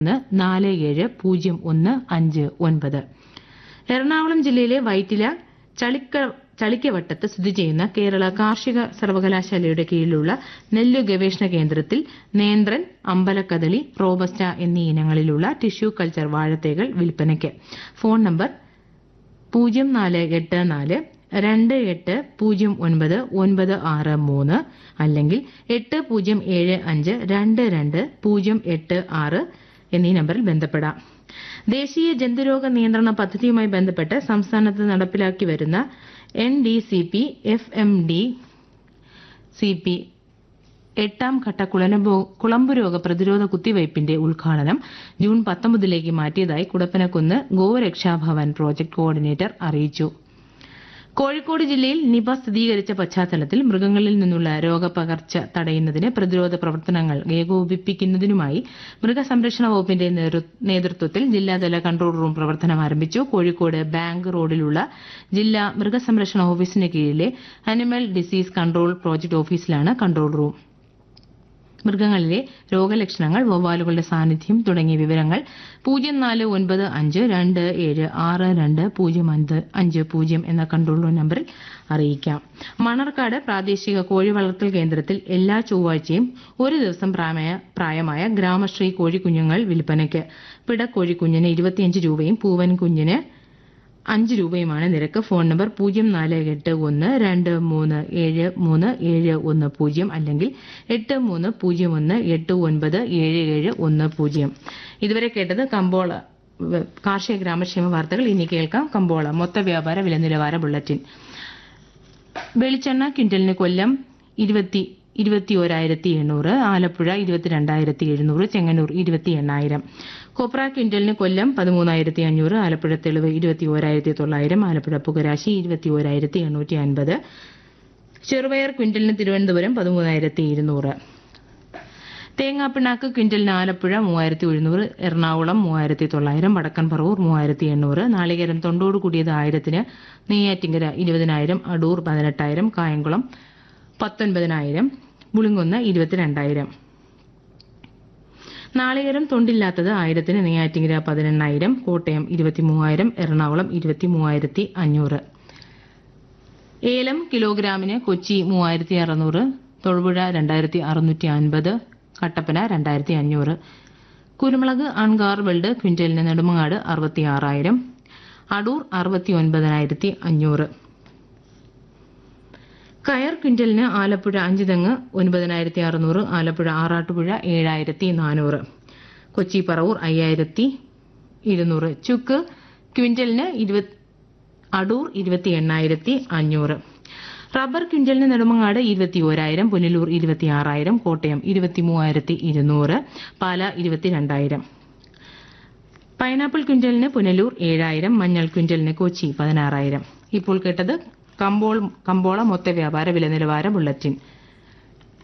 ഒന്ന് നാല് ഏഴ് പൂജ്യം ഒന്ന് അഞ്ച് ഒൻപത് എറണാകുളം ജില്ലയിലെ വൈറ്റില ചളിക്ക ചളിക്കവട്ടത്ത് സ്ഥിതി ചെയ്യുന്ന കേരള കാർഷിക സർവകലാശാലയുടെ കീഴിലുള്ള നെല്ലു ഗവേഷണ കേന്ദ്രത്തിൽ നേന്ത്രൻ അമ്പലക്കദളി റോബസ്റ്റ എന്നീ ഇനങ്ങളിലുള്ള ടിഷ്യൂ കൾച്ചർ വാഴത്തൈകൾ വിൽപ്പനയ്ക്ക് ഫോൺ നമ്പർ പൂജ്യം നാല് എട്ട് നാല് രണ്ട് എട്ട് പൂജ്യം ഒൻപത് ഒൻപത് ആറ് മൂന്ന് അല്ലെങ്കിൽ എട്ട് പൂജ്യം ഏഴ് അഞ്ച് രണ്ട് രണ്ട് പൂജ്യം എട്ട് ആറ് എന്നീ നമ്പറിൽ ബന്ധപ്പെടാം ദേശീയ ജന്തുരോഗ നിയന്ത്രണ പദ്ധതിയുമായി ബന്ധപ്പെട്ട് സംസ്ഥാനത്ത് നടപ്പിലാക്കി വരുന്ന N D C P F M D C P എട്ടാം ഘട്ട കുളനബോ കുളമ്പ് രോഗ പ്രതിരോധ കുത്തിവയ്പിന്റെ ഉദ്ഘാടനം ജൂൺ പത്തൊമ്പതിലേക്ക് മാറ്റിയതായി കുടപ്പനക്കുന്ന് ഗോരക്ഷാഭവൻ പ്രോജക്ട് കോർഡിനേറ്റർ അറിയിച്ചു കോഴിക്കോട് ജില്ലയിൽ നിപ സ്ഥിരീകരിച്ച പശ്ചാത്തലത്തിൽ മൃഗങ്ങളിൽ നിന്നുള്ള രോഗപകർച്ച തടയുന്നതിന് പ്രതിരോധ പ്രവർത്തനങ്ങൾ ഏകോപിപ്പിക്കുന്നതിനുമായി മൃഗസംരക്ഷണ വകുപ്പിന്റെ നേതൃ- നേതൃത്വത്തിൽ ജില്ലാതല കൺട്രോൾ റൂം പ്രവർത്തനം ആരംഭിച്ചു കോഴിക്കോട് ബാങ്ക് റോഡിലുള്ള ജില്ലാ മൃഗസംരക്ഷണ ഓഫീസിന് കീഴിലെ അനിമൽ ഡിസീസ് കൺട്രോൾ പ്രോജക്ട് ഓഫീസിലാണ് കൺട്രോൾ റൂം മൃഗങ്ങളിലെ രോഗലക്ഷണങ്ങൾ വവ്വാലുകളുടെ സാന്നിധ്യം തുടങ്ങിയ വിവരങ്ങൾ പൂജ്യം നാല് ഒൻപത് അഞ്ച് രണ്ട് ഏഴ് ആറ് രണ്ട് പൂജ്യം അഞ്ച് അഞ്ച് പൂജ്യം എന്ന കൺട്രോൾ റൂം നമ്പറിൽ അറിയിക്കാം മണർക്കാട് പ്രാദേശിക കോഴി വളർത്തൽ കേന്ദ്രത്തിൽ എല്ലാ ചൊവ്വാഴ്ചയും ഒരു ദിവസം പ്രായമായ പ്രായമായ ഗ്രാമശ്രീ കോഴിക്കുഞ്ഞുങ്ങൾ വിൽപ്പനയ്ക്ക് പിടക്കോഴിക്കുഞ്ഞിന് ഇരുപത്തിയഞ്ച് രൂപയും പൂവൻ കുഞ്ഞിന് അഞ്ച് രൂപയുമാണ് നിരക്ക് ഫോൺ നമ്പർ പൂജ്യം നാല് എട്ട് ഒന്ന് രണ്ട് മൂന്ന് ഏഴ് മൂന്ന് ഏഴ് ഒന്ന് പൂജ്യം അല്ലെങ്കിൽ എട്ട് മൂന്ന് പൂജ്യം ഒന്ന് എട്ട് ഒൻപത് ഏഴ് ഏഴ് ഒന്ന് പൂജ്യം ഇതുവരെ കേട്ടത് കമ്പോള വ- കാർഷിക ഗ്രാമക്ഷേമ വാർത്തകൾ ഇനി കേൾക്കാം കമ്പോള മൊത്ത വ്യാപാര വില നിലവാര ബുള്ളറ്റിൻ വെളിച്ചെണ്ണ ക്വിന്റലിന് കൊല്ലം ഇരുപത്തി ഇരുപത്തി ഒരായിരത്തി എണ്ണൂറ് ആലപ്പുഴ ഇരുപത്തിരണ്ടായിരത്തി എഴുന്നൂറ് ചെങ്ങന്നൂർ ഇരുപത്തി എണ്ണായിരം കൊപ്ര ക്വിന്റലിന് കൊല്ലം പതിമൂന്നായിരത്തി അഞ്ഞൂറ് ആലപ്പുഴ തെളിവ് ഇരുപത്തി ഓരായിരത്തി തൊള്ളായിരം ആലപ്പുഴ പുകരാശി ഇരുപത്തി ഓരായിരത്തി എണ്ണൂറ്റി അൻപത് ചെറുപയർ ക്വിന്റലിന് തിരുവനന്തപുരം പതിമൂന്നായിരത്തി ഇരുന്നൂറ് തേങ്ങാപ്പിണ്ണാക്ക് ക്വിന്റലിന് ആലപ്പുഴ മൂവായിരത്തി എഴുന്നൂറ് എറണാകുളം മൂവായിരത്തി തൊള്ളായിരം വടക്കൻ പറവൂർ മൂവായിരത്തി എണ്ണൂറ് നാളികേരം തൊണ്ടോട് കൂടിയത് ആയിരത്തിന് നെയ്യാറ്റിങ്കര ഇരുപതിനായിരം അടൂർ പതിനെട്ടായിരം കായംകുളം പത്തൊൻപതിനായിരം പുളിങ്കുന്ന് ഇരുപത്തിരണ്ടായിരം നാളികേരം തൊണ്ടില്ലാത്തത് ആയിരത്തിന് നെയ്യാറ്റിങ്കര പതിനെണ്ണായിരം കോട്ടയം ഇരുപത്തി മൂവായിരം എറണാകുളം ഇരുപത്തി മൂവായിരത്തി അഞ്ഞൂറ് ഏലം കിലോഗ്രാമിന് കൊച്ചി മൂവായിരത്തി അറുന്നൂറ് തൊടുപുഴ രണ്ടായിരത്തി അറുന്നൂറ്റി അൻപത് കട്ടപ്പന രണ്ടായിരത്തി അഞ്ഞൂറ് കുരുമുളക് അൺഗാർ വെൽഡ് ക്വിന്റലിന് നെടുമങ്ങാട് അറുപത്തി ആറായിരം അടൂർ അറുപത്തി ഒൻപതിനായിരത്തി അഞ്ഞൂറ് കയർ ക്വിന്റലിന് ആലപ്പുഴ അഞ്ച് തെങ്ങ് ഒൻപതിനായിരത്തി അറുന്നൂറ് ആലപ്പുഴ ആറാട്ടുപുഴ ഏഴായിരത്തി നാനൂറ് കൊച്ചി പറവൂർ അയ്യായിരത്തി ഇരുന്നൂറ് ചുക്ക് ക്വിന്റലിന് ഇരുപത് അടൂർ ഇരുപത്തി എണ്ണായിരത്തി അഞ്ഞൂറ് റബ്ബർ ക്വിന്റലിന് നെടുമങ്ങാട് ഇരുപത്തി ഓരായിരം പുനലൂർ ഇരുപത്തി ആറായിരം കോട്ടയം ഇരുപത്തി മൂവായിരത്തി ഇരുന്നൂറ് പാല ഇരുപത്തിരണ്ടായിരം പൈനാപ്പിൾ ക്വിന്റലിന് പുനലൂർ ഏഴായിരം മഞ്ഞൾ ക്വിന്റലിന് കൊച്ചി പതിനാറായിരം ഇപ്പോൾ കേട്ടത് കമ്പോൾ കമ്പോള മൊത്ത വ്യാപാര വില നിലവാര ബുള്ളറ്റിൻ